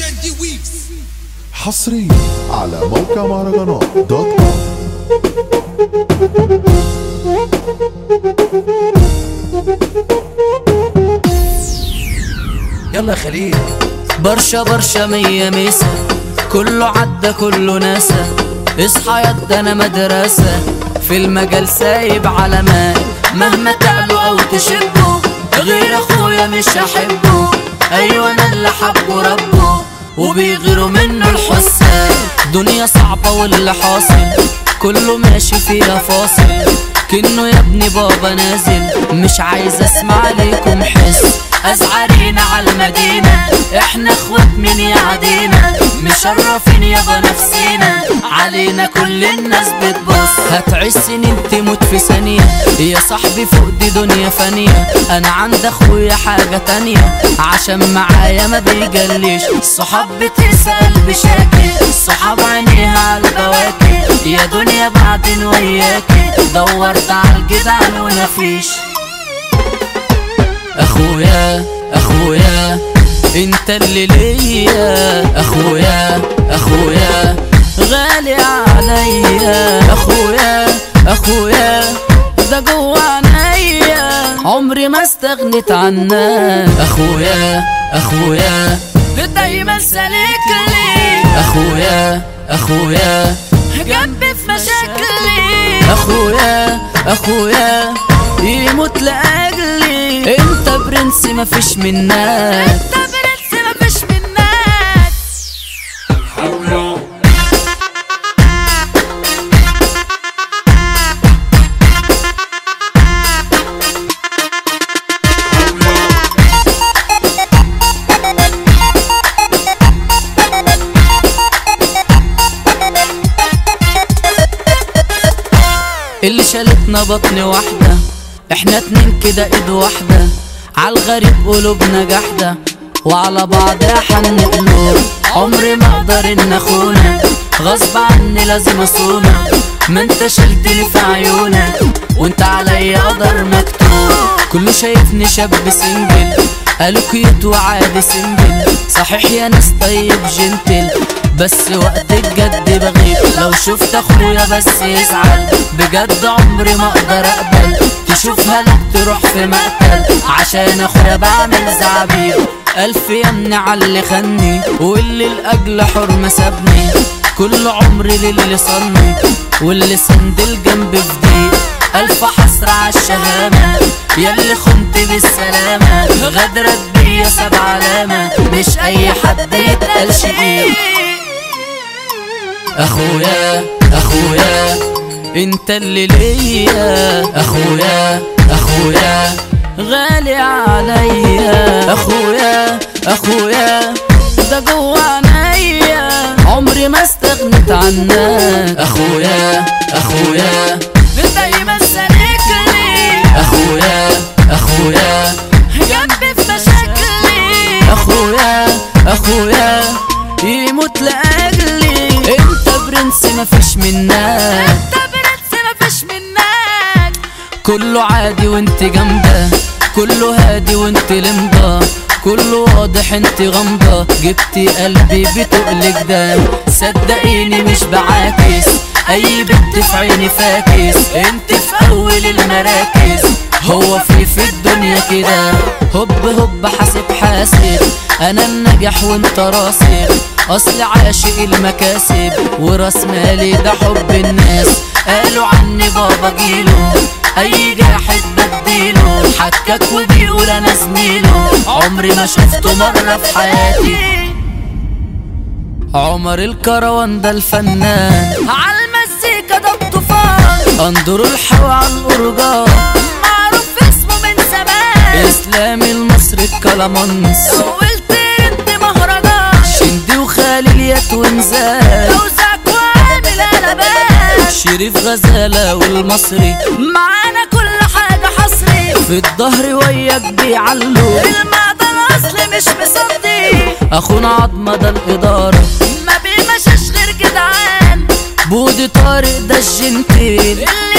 جندي ويفز حصريا على موقع مهرجانات دوت كوم يلا يا خليل برشا برشا مية ميسة كله عدى كله ناسا اصحى يد انا مدرسة في المجال سايب علامات مهما تعلو او تشبه غير اخويا مش هحبه ايوه انا اللي حبه ربه وبيغيروا منه الحسان دنيا صعبة واللي حاصل كله ماشي فيها فاصل كنه يا ابني بابا نازل مش عايز اسمع ليكم حس ازعرينا على المدينة احنا اخوات من يعدينا مشرفين يابا نفسينا علينا كل الناس بتبص هتعيش سنين تموت في ثانية يا صاحبي فوق دي دنيا فانية انا عند اخويا حاجة تانية عشان معايا ما بيجليش الصحاب بتسأل بشاكي الصحاب عينيها على البواكي يا دنيا بعدين وياكي دورت على الجدعان ومفيش اخويا اخويا انت اللي ليا اخويا اخويا غالي عليا اخويا اخويا ده جوا عينيا عمري ما استغنيت عنك اخويا اخويا دايما سالك لي اخويا اخويا جنبي في مشاكلي اخويا اخويا يموت لاجلي انت برنس مفيش منك انت برنس مفيش منك اللي شالتنا بطن واحدة احنا اتنين كده ايد واحدة عالغريب قلوبنا جحدة وعلى بعض حن قلوب عمري ما اقدر ان اخونك غصب عني لازم اصونك ما انت شلتني في عيونك وانت عليا قدر مكتوب كله شايفني شاب سنجل قالوا كيوت وعادي سنجل صحيح يا ناس طيب جنتل بس وقت الجد بغيب لو شفت اخويا بس يزعل بجد عمري ما اقدر اقبل تشوفها لك تروح في مقتل عشان اخويا بعمل زعبيق الف يمن على اللي خني واللي لاجل حرمه سابني كل عمري للي صني واللي سند الجنب في ضيق ألف حسرة عالشهامة ياللي خنت بالسلامة غدرت بيا سبع علامة مش أي حد يتقال شقيق أخويا أخويا انت اللي ليا أخويا أخويا غالي عليا أخويا أخويا ده جوا عينيا عمري ما استغنيت عنك أخويا أخويا دايما سالك لي أخويا أخويا جنبي في مشاكلي أخويا أخويا يموت لأجلي انت برنس مفيش منك انت برنس مفيش منك كله عادي وانت جامدة كله هادي وانت لمضة كله واضح انت غامضة جبتي قلبي بتقلك دم صدقيني مش بعاكس اي بنت في عيني فاكس انت في اول المراكز هو في في الدنيا كده هوب هوب حاسب حاسب انا النجح وانت راسب اصل عاشق المكاسب وراس مالي ده حب الناس قالوا عني بابا جيله اي جاحد بديله حكك وبيقول انا زميله عمري ما شفته مرة في حياتي عمر الكروان ده الفنان عالمزيكا ده الطوفان اندر الحوا على الأرجان معروف اسمه من زمان اسلامي المصري الكلامنس قلت انت مهرجان شندي وخالي اليات ونزال توزعك وعامل قلبان شريف غزالة والمصري معانا كل حاجة حصري في الظهر وياك بيعلو المعدن اصلي مش مصدي اخونا عظمة ده الادارة ما بيمشاش غير جدعان بودي طارق ده الجنتيل اللي